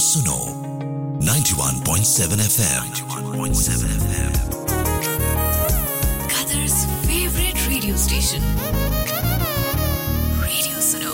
Suno 91.7 FM. 91.7 FM. Qatar's favorite radio station. Radio Suno.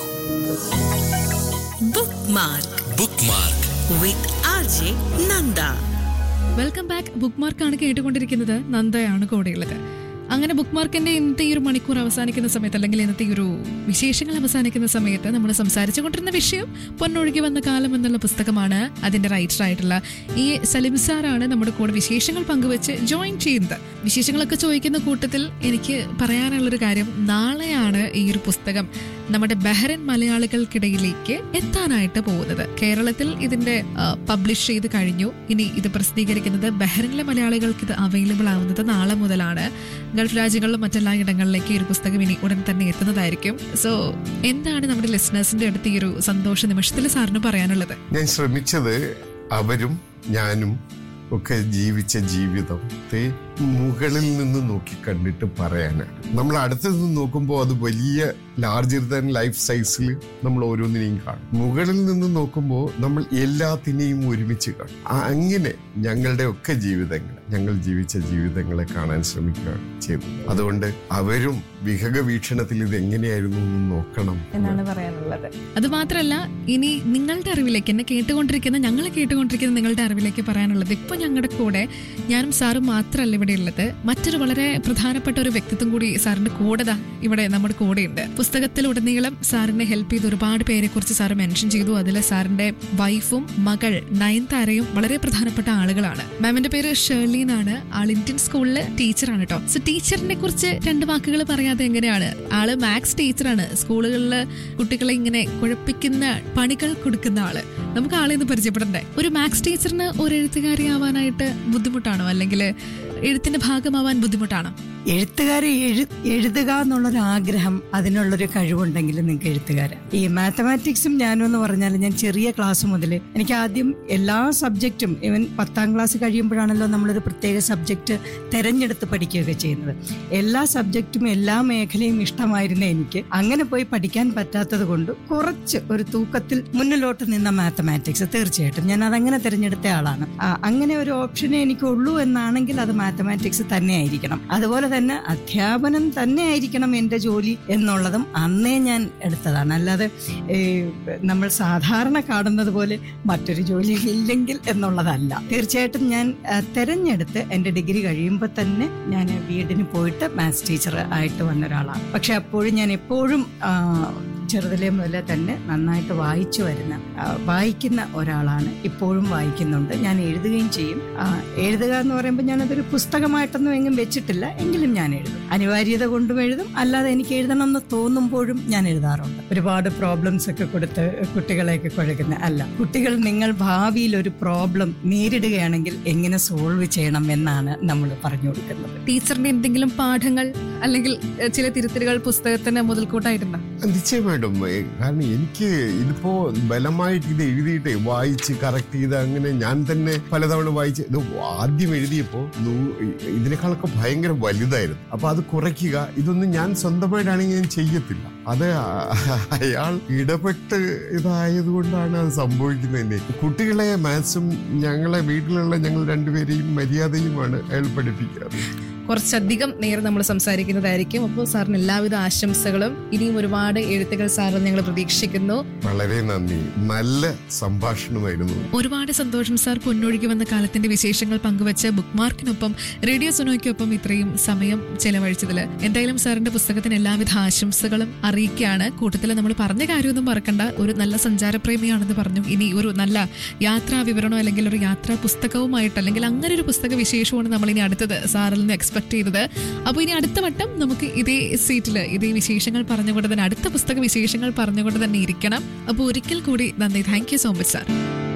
Bookmark Bookmark. with RJ Nanda. Welcome back book മാർക്കാണ് കേട്ടുകൊണ്ടിരിക്കുന്നത് നന്ദയാണ് കൂടെയുള്ളത് അങ്ങനെ book മാർക്കിന്റെ ഇന്നത്തെ ഈ ഒരു മണിക്കൂർ അവസാനിക്കുന്ന സമയത്ത് അല്ലെങ്കിൽ ഇന്നത്തെ ഈ ഒരു വിശേഷങ്ങൾ അവസാനിക്കുന്ന സമയത്ത് നമ്മൾ സംസാരിച്ചു കൊണ്ടിരുന്ന വിഷയം പൊന്നൊഴുകി വന്ന കാലം എന്നുള്ള പുസ്തകമാണ് അതിന്റെ റൈറ്റർ ആയിട്ടുള്ള ഈ സലിം സാറാണ് നമ്മുടെ കൂടെ വിശേഷങ്ങൾ പങ്കുവെച്ച് ജോയിൻ ചെയ്യുന്നത് വിശേഷങ്ങളൊക്കെ ചോദിക്കുന്ന കൂട്ടത്തിൽ എനിക്ക് പറയാനുള്ളൊരു കാര്യം നാളെയാണ് ഈ ഒരു പുസ്തകം നമ്മുടെ ബഹ്റൻ മലയാളികൾക്കിടയിലേക്ക് എത്താനായിട്ട് പോകുന്നത് കേരളത്തിൽ ഇതിന്റെ പബ്ലിഷ് ചെയ്ത് കഴിഞ്ഞു ഇനി ഇത് പ്രസിദ്ധീകരിക്കുന്നത് ബഹ്റിനിലെ മലയാളികൾക്ക് ഇത് അവൈലബിൾ ആവുന്നത് നാളെ മുതലാണ് ഗൾഫ് രാജ്യങ്ങളിലും മറ്റെല്ലാ ഇടങ്ങളിലേക്ക് ഈ ഒരു പുസ്തകം ഇനി ഉടൻ തന്നെ എത്തുന്നതായിരിക്കും സോ എന്താണ് നമ്മുടെ ലിസണേഴ്സിന്റെ അടുത്ത് ഈ ഒരു സന്തോഷ നിമിഷത്തിൽ സാറിന് പറയാനുള്ളത് ഞാൻ ശ്രമിച്ചത് അവരും ഞാനും ഒക്കെ ജീവിച്ച ജീവിതത്തെ മുകളിൽ നിന്ന് നോക്കി കണ്ടിട്ട് പറയാനാണ് നമ്മൾ അടുത്ത് നിന്ന് നോക്കുമ്പോൾ അത് വലിയ ലാർജർ ദാൻ ലൈഫ് സൈസിൽ നമ്മൾ ഓരോന്നിനെയും കാണും മുകളിൽ നിന്ന് നോക്കുമ്പോൾ നമ്മൾ എല്ലാത്തിനെയും ഒരുമിച്ച് കാണും ആ, അങ്ങനെ ഞങ്ങളുടെ ഒക്കെ ജീവിതങ്ങൾ ഞങ്ങൾ ജീവിച്ച ജീവിതങ്ങളെ കാണാൻ ശ്രമിക്കുകയാണ് ചെയ്തത് അതുകൊണ്ട് അവരും വിഹക വീക്ഷണത്തിൽ ഇത് എങ്ങനെയായിരുന്നു എന്ന് നോക്കണം എന്നാണ് പറയാനുള്ളത് അത് മാത്രമല്ല ഇനി നിങ്ങളുടെ അറിവിലേക്ക് എന്നെ കേട്ടുകൊണ്ടിരിക്കുന്ന ഞങ്ങൾ കേട്ടുകൊണ്ടിരിക്കുന്ന നിങ്ങളുടെ അറിവിലേക്ക് പറയാനുള്ളത് ഇപ്പൊ ഞങ്ങളുടെ കൂടെ ഞാനും സാറും മാത്രമല്ല ഇവിടെ ഉള്ളത് മറ്റൊരു വളരെ പ്രധാനപ്പെട്ട ഒരു വ്യക്തിത്വം കൂടി സാറിന്റെ കൂടെ ദാ ഇവിടെ നമ്മുടെ കൂടെയുണ്ട് പുസ്തകത്തിലുടനീളം സാറിനെ ഹെൽപ്പ് ചെയ്ത് ഒരുപാട് പേരെ കുറിച്ച് സാറ് മെൻഷൻ ചെയ്തു അതിൽ സാറിന്റെ വൈഫും മകൾ നയൻതാരയും വളരെ പ്രധാനപ്പെട്ട ആളുകളാണ് മാമിന്റെ പേര് ഷേർലി എന്നാണ് ആൾ ഇന്ത്യൻ സ്കൂളിലെ ടീച്ചറാണ് കേട്ടോ സോ ടീച്ചറിനെ കുറിച്ച് രണ്ട് വാക്കുകൾ പറയാതെ എങ്ങനെയാണ് ആള് മാത്സ് ടീച്ചറാണ് സ്കൂളുകളിൽ കുട്ടികളെ ഇങ്ങനെ കുഴപ്പിക്കുന്ന പണികൾ കൊടുക്കുന്ന ആള് നമുക്ക് ആളെ ഒന്ന് പരിചയപ്പെടണ്ടേ ഒരു മാത്സ് ടീച്ചറിന് ഒരു എഴുത്തുകാരിയാവാനായിട്ട് ബുദ്ധിമുട്ടാണോ അല്ലെങ്കിൽ എഴുത്തിന്റെ ഭാഗമാവാൻ ബുദ്ധിമുട്ടാണോ എഴുത്തുകാരെ എഴു എഴുതുക എന്നുള്ളൊരു ആഗ്രഹം അതിനുള്ളൊരു കഴിവുണ്ടെങ്കിൽ നിങ്ങൾക്ക് എഴുത്തുകാരൻ ഈ മാത്തമാറ്റിക്സും ഞാനും എന്ന് പറഞ്ഞാൽ ഞാൻ ചെറിയ ക്ലാസ് മുതൽ എനിക്ക് ആദ്യം എല്ലാ സബ്ജക്റ്റും ഇവൻ പത്താം ക്ലാസ് കഴിയുമ്പോഴാണല്ലോ നമ്മളൊരു പ്രത്യേക സബ്ജക്റ്റ് തെരഞ്ഞെടുത്ത് പഠിക്കുകയൊക്കെ ചെയ്യുന്നത് എല്ലാ സബ്ജക്റ്റും എല്ലാ മേഖലയും ഇഷ്ടമായിരുന്ന എനിക്ക് അങ്ങനെ പോയി പഠിക്കാൻ പറ്റാത്തത് കൊണ്ട് കുറച്ച് ഒരു തൂക്കത്തിൽ മുന്നിലോട്ട് നിന്ന മാത്തമാറ്റിക്സ് തീർച്ചയായിട്ടും ഞാൻ അതങ്ങനെ തിരഞ്ഞെടുത്ത ആളാണ് ആ, അങ്ങനെ ഒരു ഓപ്ഷനേ എനിക്കുള്ളൂ എന്നാണെങ്കിൽ അത് മാത്തമാറ്റിക്സ് തന്നെ ആയിരിക്കണം അതുപോലെ തന്നെ അധ്യാപനം തന്നെ ആയിരിക്കണം എൻ്റെ ജോലി എന്നുള്ളതും അന്നേ ഞാൻ എടുത്തതാണ് അല്ലാതെ ഏ, നമ്മൾ സാധാരണ കാണുന്നത് പോലെ മറ്റൊരു ജോലി ഇല്ലെങ്കിൽ എന്നുള്ളതല്ല തീർച്ചയായിട്ടും ഞാൻ ആ, തെരഞ്ഞെടുത്ത് എൻ്റെ ഡിഗ്രി കഴിയുമ്പോൾ തന്നെ ഞാൻ വീടിന് പോയിട്ട് മാത്സ് ടീച്ചർ ആയിട്ട് വന്ന ഒരാളാണ് പക്ഷെ അപ്പോഴും ഞാൻ എപ്പോഴും ആ, ചെറുതിലെ മുതലേ തന്നെ നന്നായിട്ട് വായിച്ചു വരുന്ന ആ, വായിക്കുന്ന ഒരാളാണ് ഇപ്പോഴും വായിക്കുന്നുണ്ട് ഞാൻ എഴുതുകയും ചെയ്യും ആ, എഴുതുക എന്ന് പറയുമ്പോൾ ഞാനതൊരു പുസ്തകമായിട്ടൊന്നും എങ്ങും വെച്ചിട്ടില്ല എങ്കിലും ഞാൻ എഴുതും അനിവാര്യത കൊണ്ടും എഴുതും അല്ലാതെ എനിക്ക് എഴുതണം എന്ന് തോന്നുമ്പോഴും ഞാൻ എഴുതാറുണ്ട് ഒരുപാട് പ്രോബ്ലംസ് ഒക്കെ കൊടുത്ത് കുട്ടികളെയൊക്കെ കുഴക്കുന്ന അല്ല കുട്ടികൾ നിങ്ങൾ ഭാവിയിൽ ഒരു പ്രോബ്ലം നേരിടുകയാണെങ്കിൽ എങ്ങനെ സോൾവ് ചെയ്യണം എന്നാണ് നമ്മൾ പറഞ്ഞു കൊടുക്കുന്നത് ടീച്ചറിന്റെ എന്തെങ്കിലും പാഠങ്ങൾ അല്ലെങ്കിൽ എഹ്, ചില തിരുത്തലുകൾ പുസ്തകത്തിന് മുതൽക്കൂട്ടായിട്ടുണ്ടോ നിശ്ചയമായിട്ടും ഏ, കാരണം എനിക്ക് ഇതിപ്പോ ബലമായിട്ട് ഇത് എഴുതിയിട്ട് വായിച്ച് കറക്റ്റ് ചെയ്ത് അങ്ങനെ ഞാൻ തന്നെ പലതവണ വായിച്ച് ഇത് ആദ്യം എഴുതിയപ്പോ നൂ- ഇതിനേക്കാളൊക്കെ ഭയങ്കര വലുതായിരുന്നു അപ്പൊ അത് കുറയ്ക്കുക ഇതൊന്നും ഞാൻ സ്വന്തമായിട്ടാണെങ്കിൽ ഞാൻ ചെയ്യത്തില്ല അത് ആ- അയാൾ ഇടപെട്ട് ഇതായതുകൊണ്ടാണ് അത് സംഭവിക്കുന്നത് തന്നെ കുട്ടികളെ മാത്സും ഞങ്ങളെ വീട്ടിലുള്ള ഞങ്ങൾ രണ്ടുപേരെയും മര്യാദയുമാണ് അയാൾ പഠിപ്പിക്കാറ് കുറച്ചധികം നേരം നമ്മൾ സംസാരിക്കുന്നതായിരിക്കും അപ്പോൾ സാറിന് എല്ലാവിധ ആശംസകളും ഇനിയും ഒരുപാട് എഴുത്തുകൾ സാറിന് ഞങ്ങൾ പ്രതീക്ഷിക്കുന്നു വളരെ നന്ദി നല്ല സംഭാഷണമായിരുന്നു ഒരുപാട് സന്തോഷം സാർ പൊന്നൊഴുകി വന്ന കാലത്തിന്റെ വിശേഷങ്ങൾ പങ്കുവച്ച് ബുക്ക് മാർക്കിനൊപ്പം റേഡിയോ സുനോയ്ക്കൊപ്പം ഇത്രയും സമയം ചെലവഴിച്ചതിൽ എന്തായാലും സാറിന്റെ പുസ്തകത്തിന് എല്ലാവിധ ആശംസകളും അറിയിക്കുകയാണ് കൂട്ടത്തിൽ നമ്മൾ പറഞ്ഞ കാര്യമൊന്നും മറക്കണ്ട ഒരു നല്ല സഞ്ചാരപ്രേമിയാണെന്ന് പറഞ്ഞു ഇനി ഒരു നല്ല യാത്രാ വിവരണോ അല്ലെങ്കിൽ ഒരു യാത്രാ പുസ്തകവുമായിട്ട് അല്ലെങ്കിൽ അങ്ങനെ ഒരു പുസ്തക വിശേഷമാണ് നമ്മൾ ഇനി അടുത്തത് സാറിൽ നിന്ന് എക്സ്പെക്ട് ചെയ്തത് അപ്പോൾ ഇനി അടുത്ത വട്ടം നമുക്ക് ഇതേ സീറ്റിൽ ഇതേ വിശേഷങ്ങൾ പറഞ്ഞുകൊണ്ട് തന്നെ അടുത്ത പുസ്തക വിശേഷങ്ങൾ പറഞ്ഞുകൊണ്ട് തന്നെ ഇരിക്കണം അപ്പോൾ ഒരിക്കൽ കൂടി നന്ദി thank you so much sir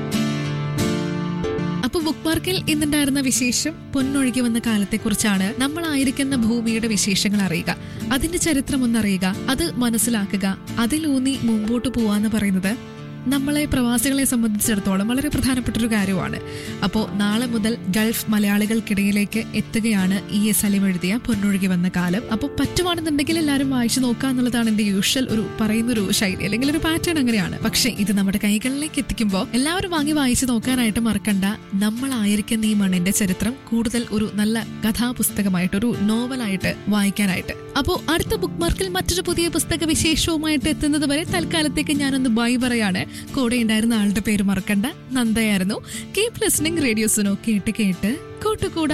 അപ്പൊ ബുക്ക് മാർക്കിൽ ഇന്നുണ്ടായിരുന്ന വിശേഷം പൊന്നൊഴുകി വന്ന കാലത്തെക്കുറിച്ചാണ് നമ്മളായിരിക്കുന്ന ഭൂമിയുടെ വിശേഷങ്ങൾ അറിയുക അതിന്റെ ചരിത്രം ഒന്നറിയുക അത് മനസ്സിലാക്കുക അതിലൂന്നി മുമ്പോട്ട് പോവാന്ന് പറയുന്നത് നമ്മളെ പ്രവാസികളെ സംബന്ധിച്ചിടത്തോളം വളരെ പ്രധാനപ്പെട്ട ഒരു കാര്യമാണ് അപ്പോൾ നാളെ മുതൽ ഗൾഫ് മലയാളികൾക്കിടയിലേക്ക് എത്തുകയാണ് ഇ എസ് അലിം എഴുതിയ പൊന്നൊഴുകി വന്ന കാലം അപ്പോൾ പറ്റുവാണെന്നുണ്ടെങ്കിൽ എല്ലാവരും വായിച്ചു നോക്കുക എന്നുള്ളതാണ് എൻ്റെ യൂഷ്വൽ ഒരു പറയുന്ന ഒരു ശൈലി അല്ലെങ്കിൽ ഒരു പാറ്റേൺ അങ്ങനെയാണ് പക്ഷേ ഇത് നമ്മുടെ കൈകളിലേക്ക് എത്തിക്കുമ്പോൾ എല്ലാവരും വാങ്ങി വായിച്ചു നോക്കാനായിട്ട് മറക്കണ്ട നമ്മളായിരിക്കുന്ന ഈ മണ്ണിന്റെ ചരിത്രം കൂടുതൽ ഒരു നല്ല കഥാപുസ്തകമായിട്ട് ഒരു നോവലായിട്ട് വായിക്കാനായിട്ട് അപ്പോൾ അടുത്ത ബുക്ക് മാർക്കിൽ മറ്റൊരു പുതിയ പുസ്തക വിശേഷവുമായിട്ട് എത്തുന്നത് വരെ തൽക്കാലത്തേക്ക് ഞാനൊന്ന് ബൈ പറയാണ് കൂടെ ഉണ്ടായിരുന്ന ആളുടെ പേര് മറക്കണ്ട നന്ദയായിരുന്നു കീപ് ലിസ്ണിംഗ് റേഡിയോസിനോ കേട്ട് കേട്ട് കൂട്ടുകൂടാ